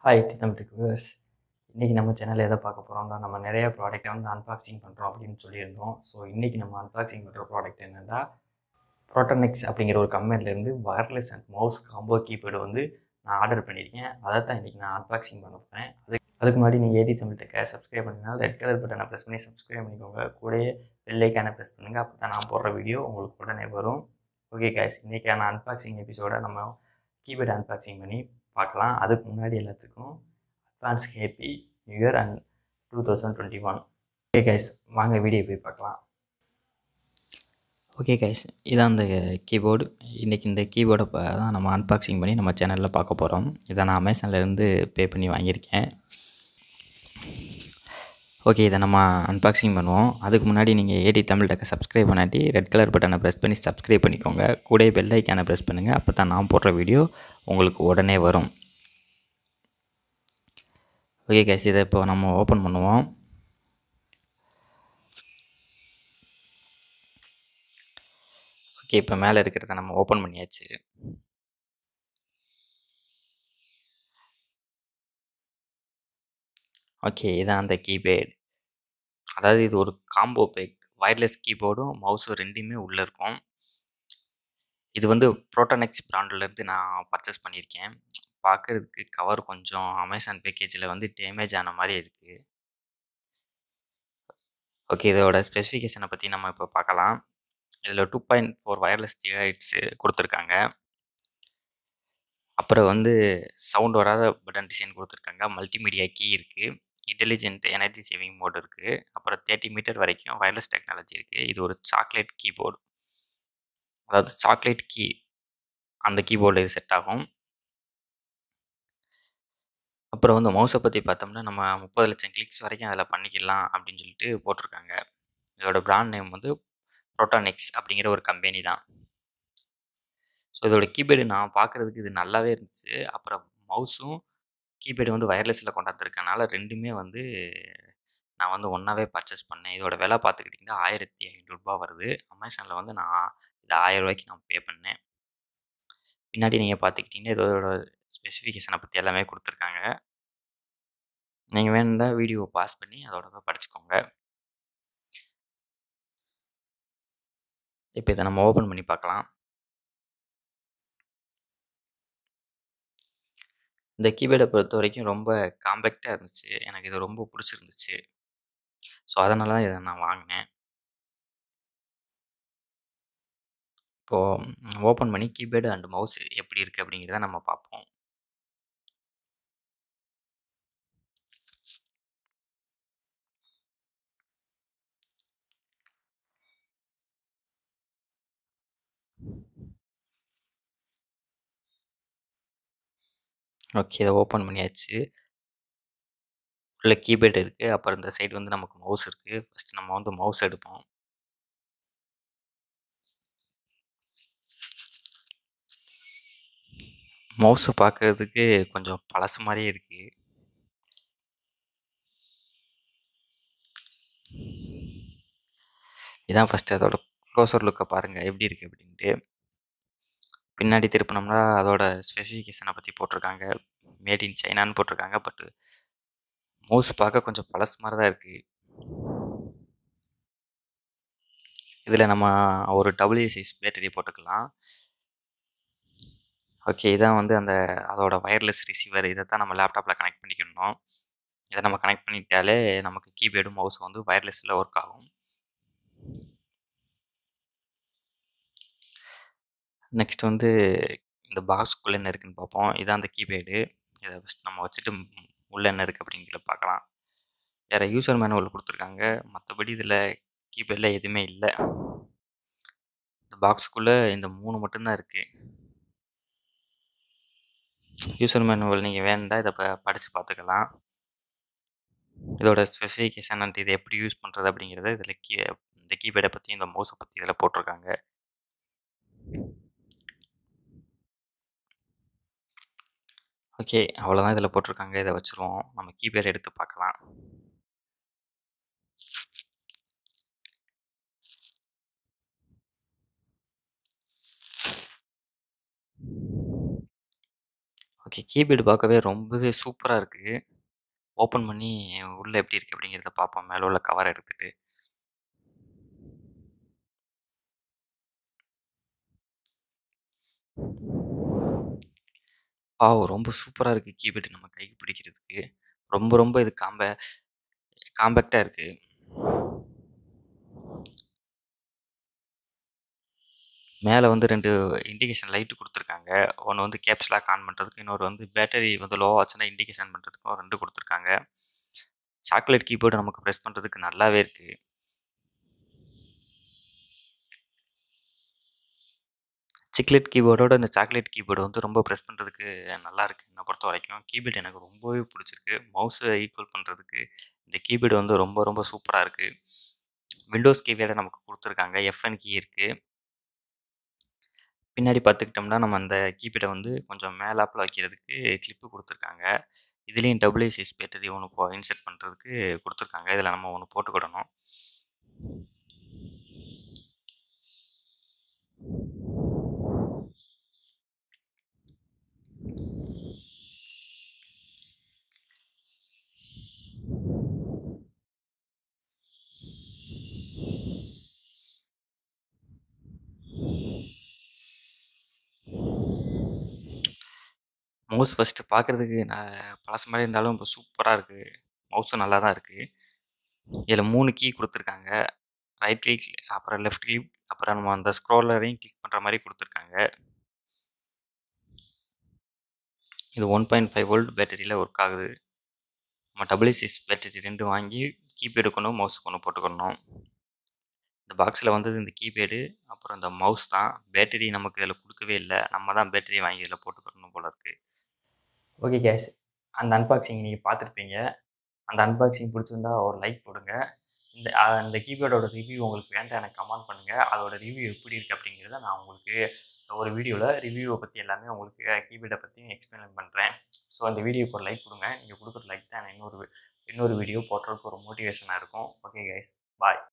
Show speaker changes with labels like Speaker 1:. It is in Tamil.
Speaker 1: ஹாய் தமிழ் வியூவர்ஸ் இன்றைக்கி நம்ம சேனலில் எதை பார்க்க போகிறோம்னா நம்ம நிறைய ப்ராடக்ட்டை வந்து அன்பாக்சிங் பண்ணுறோம் அப்படின்னு சொல்லியிருந்தோம் ஸோ இன்றைக்கி நம்ம அன்பாக்சிங் பண்ணுற ப்ராடக்ட் என்னென்னா ப்ரோட்டனெக்ஸ் அப்படிங்கிற ஒரு கம்பெனிலேருந்து wireless and mouse combo keypad வந்து நான் ஆர்டர் பண்ணியிருக்கேன் அதை தான் இன்றைக்கி நான் அன்பாக்சிங் பண்ண போகிறேன் அது அதுக்கு முன்னாடி நீங்கள் ஏடி தமிழ் டெக்கை சப்ஸ்கிரைப் பண்ணிங்கன்னா ரெட் கலர் பட்டனை ப்ரெஸ் பண்ணி சப்ஸ்கிரைப் பண்ணிக்கோங்க கூடயே வெள்ளைக்கான ப்ரெஸ் பண்ணுங்கள் அப்போ தான் நான் போடுற வீடியோ உங்களுக்கு உடனே வரும் ஓகே கேஸ் இன்றைக்கான அன்பாக்சிங் எபிசோட நம்ம கீபேட் அன்பாக்சிங் பண்ணி பார்க்கலாம் அதுக்கு முன்னாடி எல்லாத்துக்கும் advance happy new year and two thousand twenty one okay guys வாங்க வீடியோ போய் பார்க்கலாம் ஓகே கைஸ் இதான் அந்த கீபோர்டு இன்றைக்கி இந்த கீபோர்டை தான் நம்ம அன்பாக்சிங் பண்ணி நம்ம சேனலில் பார்க்க போகிறோம் இதை நான் அமேசான்லேருந்து பே பண்ணி வாங்கியிருக்கேன் ஓகே இதை நம்ம அன்பாக்சிங் பண்ணுவோம் அதுக்கு முன்னாடி நீங்கள் ஏடி தமிழ் டக்கை சப்ஸ்கிரைப் பண்ணாட்டி ரெட் கலர் பட்டனை ப்ரெஸ் பண்ணி சப்ஸ்கிரைப் பண்ணிக்கோங்க கூட பெல் ஐக்கானை ப்ரெஸ் பண்ணுங்கள் அப்போ தான் நான் போடுற வீடியோ உங்களுக்கு உடனே வரும் ஓகே கேஸ் இதை இப்போ நம்ம ஓப்பன் பண்ணுவோம் ஓகே இப்போ மேலே இருக்கிறத நம்ம ஓப்பன் பண்ணியாச்சு ஓகே இதான் அந்த கீபேட் அதாவது இது ஒரு காம்போ பேக் வயர்லெஸ் கீபோர்டும் மவுஸும் ரெண்டுமே உள்ளே இருக்கும் இது வந்து ப்ரோட்டோனெக்ஸ் ப்ராண்ட்லேருந்து நான் பர்ச்சேஸ் பண்ணியிருக்கேன் பார்க்குறதுக்கு கவர் கொஞ்சம் அமேசான் பேக்கேஜில் வந்து டேமேஜ் ஆன மாதிரி இருக்குது ஓகே இதோட ஸ்பெசிஃபிகேஷனை பற்றி நம்ம இப்போ பார்க்கலாம் இதில் two point four wireless G hertz கொடுத்துருக்காங்க அப்புறம் வந்து சவுண்ட் வராத பட்டன் டிசைன் கொடுத்துருக்காங்க மல்டிமீடியா கீ இருக்குது இன்டெலிஜென்ட் எனர்ஜி சேவிங் மோட் இருக்குது அப்புறம் தேர்ட்டி மீட்டர் வரைக்கும் வயர்லெஸ் டெக்னாலஜி இருக்குது இது ஒரு சாக்லேட் கீபோர்டு அதாவது சாக்லேட் கீ அந்த கீபோர்டு இது செட் ஆகும் அப்புறம் வந்து மவுஸை பற்றி பார்த்தோம்னா நம்ம முப்பது லட்சம் கிளிக்ஸ் வரைக்கும் அதில் பண்ணிக்கலாம் அப்படின்னு சொல்லிட்டு போட்டிருக்காங்க இதோட பிராண்ட் நேம் வந்து ப்ரோட்டானிக்ஸ் அப்படிங்கிற ஒரு கம்பெனி தான் ஸோ இதோட கீபேடு நான் பார்க்குறதுக்கு இது நல்லாவே இருந்துச்சு அப்புறம் மவுஸும் கீபேடு வந்து வயர்லெஸில் கொண்டாந்துருக்கனால ரெண்டுமே வந்து நான் வந்து ஒன்றாவே பர்ச்சேஸ் பண்ணேன் இதோட விலை பார்த்துக்கிட்டிங்கன்னா ஆயிரத்தி ஐநூறுரூபா வருது அமேசானில் வந்து நான் இது ஆயிரம் ரூபாய்க்கு நான் பே பண்ணேன் பின்னாடி நீங்கள் பார்த்துக்கிட்டிங்கன்னா இதோட ஸ்பெசிஃபிகேஷனை பற்றி எல்லாமே கொடுத்துருக்காங்க நீங்கள் வேணுண்டா வீடியோவை பாஸ் பண்ணி அதோட படிச்சுக்கோங்க இப்போ இதை நம்ம ஓப்பன் பண்ணி பார்க்கலாம் இந்த கீபேடை பொறுத்த வரைக்கும் ரொம்ப காம்பேக்டாக இருந்துச்சு எனக்கு இது ரொம்ப பிடிச்சிருந்துச்சு ஸோ அதனால தான் இதை நான் வாங்கினேன் இப்போது ஓப்பன் பண்ணி கீபேடு அண்ட் மவுஸ் எப்படி இருக்குது அப்படிங்கிறத நம்ம பார்ப்போம் ஓகே இதை ஓப்பன் பண்ணியாச்சு உள்ள கீபேட் இருக்குது அப்புறம் இந்த சைடு வந்து நமக்கு மவுஸ் இருக்குது ஃபஸ்ட்டு நம்ம வந்து மவுஸ் எடுப்போம் மவுஸை பார்க்குறதுக்கு கொஞ்சம் பழசு மாதிரியே இருக்குது இதான் ஃபஸ்ட்டு அதோட க்ளோசர் லுக்கை பாருங்கள் எப்படி இருக்குது அப்படின்ட்டு பின்னாடி திருப்பினோம்னா அதோட ஸ்பெசிஃபிகேஷனை பற்றி போட்டிருக்காங்க மேட் இன் சைனான்னு போட்டிருக்காங்க பட் மவுஸ் பார்க்க கொஞ்சம் பழசு மாதிரி தான் இருக்குது இதில் நம்ம ஒரு டபுள்யூ சைஸ் பேட்டரி போட்டுக்கலாம் ஓகே இதான் வந்து அந்த அதோட வயர்லெஸ் ரிசீவர் இதை தான் நம்ம லேப்டாப்பில் கனெக்ட் பண்ணிக்கணும் இதை நம்ம கனெக்ட் பண்ணிட்டாலே நமக்கு கீபேடும் மவுஸ் வந்து வயர்லெஸில் ஒர்க் ஆகும் நெக்ஸ்ட் வந்து இந்த பாக்ஸ்க்குள்ளே என்ன இருக்குன்னு பார்ப்போம் இதான் அந்த கீபேடு இதை ஃபஸ்ட் நம்ம வச்சுட்டு உள்ளே என்ன இருக்குது அப்படிங்கிறத பார்க்கலாம் வேறு யூசர் மேனுவல் கொடுத்துருக்காங்க மற்றபடி இதில் கீபேடில் எதுவுமே இல்லை இந்த பாக்ஸுக்குள்ளே இந்த மூணு மட்டும்தான் இருக்குது யூசர் மேனுவல் நீங்கள் வேண்டாம் இதை ப படித்து பார்த்துக்கலாம் இதோட ஸ்பெசிஃபிகேஷன் அண்ட் இதை எப்படி யூஸ் பண்ணுறது அப்படிங்கிறத இதில் கீ இந்த கீபேடை பற்றி இந்த மவுஸை பற்றி இதில் போட்டிருக்காங்க ஓகே அவ்வளோதான் இதில் போட்டிருக்காங்க இதை வச்சுருவோம் நம்ம கீபேட் எடுத்து பார்க்கலாம் ஓகே. கீபோர்டு பார்க்கவே ரொம்பவே சூப்பரா இருக்கு. ஓப்பன் பண்ணி உள்ள எப்படி இருக்கு அப்படிங்கிறத பார்ப்போம். மேல உள்ள கவர எடுத்துட்டு. வாவ்! ரொம்ப சூப்பரா இருக்கு கீபோர்டு நம்ம கைக்கு பிடிக்கிறதுக்கு. ரொம்ப ரொம்ப இது காம்ப காம்பேக்ட்டா இருக்கு. மேல வந்து 2 இண்டிகேஷன் லைட் குடுத்துருக்காங்க. ஒண்ணு வந்து கேப்ஸ் லாக் ஆன் பண்றதுக்கு, இன்னொரு வந்து பேட்டரி வந்து லோ ஆச்சுன்னா இண்டிகேஷன் பண்றதுக்கும் 2 குடுத்துருக்காங்க. சாக்லேட் கீபோர்டு நமக்கு பிரஸ் பண்றதுக்கு நல்லாவே இருக்கு. சிக்லெட் கீபோர்டோட இந்த சாக்லேட் கீபோர்டு வந்து ரொம்ப பிரஸ் பண்றதுக்கு நல்லாருக்கு என்ன பொறுத்தவரைக்கும். கீபோர்டு எனக்கு ரொம்பவே புடிச்சிருக்கு. மவுஸ ஈக்குவல் பண்றதுக்கு இந்த கீபோர்டு வந்து ரொம்ப ரொம்ப சூப்பரா இருக்கு. விண்டோஸ் கீபோர்டு நமக்கு குடுத்துருக்காங்க. எஃப்என் கீ இருக்கு. பின்னாடி பார்த்துக்கிட்டோம்னா, நம்ம அந்த கீபோர்ட வந்து கொஞ்சம் மேலாப்புல வைக்கிறதுக்கு கிளிப்பு குடுத்துருக்காங்க. இதுலயும் டபுள் ஏ சைஸ் பேட்டரி ஒண்ணு போ இன்செர்ட் பண்றதுக்கு குடுத்துருக்காங்க. இதுல நம்ம ஒண்ணு போட்டுக்கிடணும். மவுஸ் ஃபர்ஸ்ட்டு பார்க்கறதுக்கு ந பழசு மாரி இருந்தாலும் இப்ப சூப்பரா இருக்கு. மவுஸும் நல்லா தான் இருக்கு. இதுல 3 கீ குடுத்துருக்காங்க. ரைட் கிளிக், அப்புறம் லெஃப்ட் கிளிக், அப்புறம் நம்ம அந்த ஸ்க்ரோலரையும் கிளிக் பண்ற மாரி குடுத்துருக்காங்க. இது 1.5 வோல்ட் பேட்டரியில ஒர்க் ஆகுது. நம்ம டபுள் ஏ சைஸ் பேட்டரி 2 வாங்கி கீபோர்டுக்கு ஒண்ணு, மவுஸுக்கு ஒண்ணு போட்டுக்கிடணும். இந்த பாக்ஸ்ல வந்தது இந்த கீபோர்டு, அப்புறம் இந்த மவுஸ் தான். பேட்டரி நமக்கு இதுல குடுக்கவே இல்ல. நம்ம தான் பேட்டரிய வாங்கி இதுல போட்டுக்கிடணும் போல இருக்கு. Okay guys. அந்த அன்பாக்சிங் நீங்க பார்த்துருப்பீங்க. அந்த அன்பாக்சிங் புடிச்சிருந்தா ஒரு லைக் போடுங்க. இந்த அ அந்த கீபோர்டோட ரிவ்யூ உங்களுக்கு வேண்டா எனக்கு கமெண்ட் பண்ணுங்க. அதோட ரிவ்யூ எப்படி இருக்கு அப்படிங்கிறத நான் உங்களுக்கு ஒரு வீடியோல ரிவ்யூவ பத்தி எல்லாமே உங்களுக்கு கீபோர்ட பத்தியும் எக்ஸ்பிளைன் பண்றேன். ஸோ அந்த வீடியோக்கு ஒரு லைக் குடுங்க. நீங்க குடுக்குற லைக் தான் இன்னொரு இன்னொரு வீடியோ போடுறதுக்கு ஒரு மோட்டிவேஷனா இருக்கும். Okay guys. பாய்.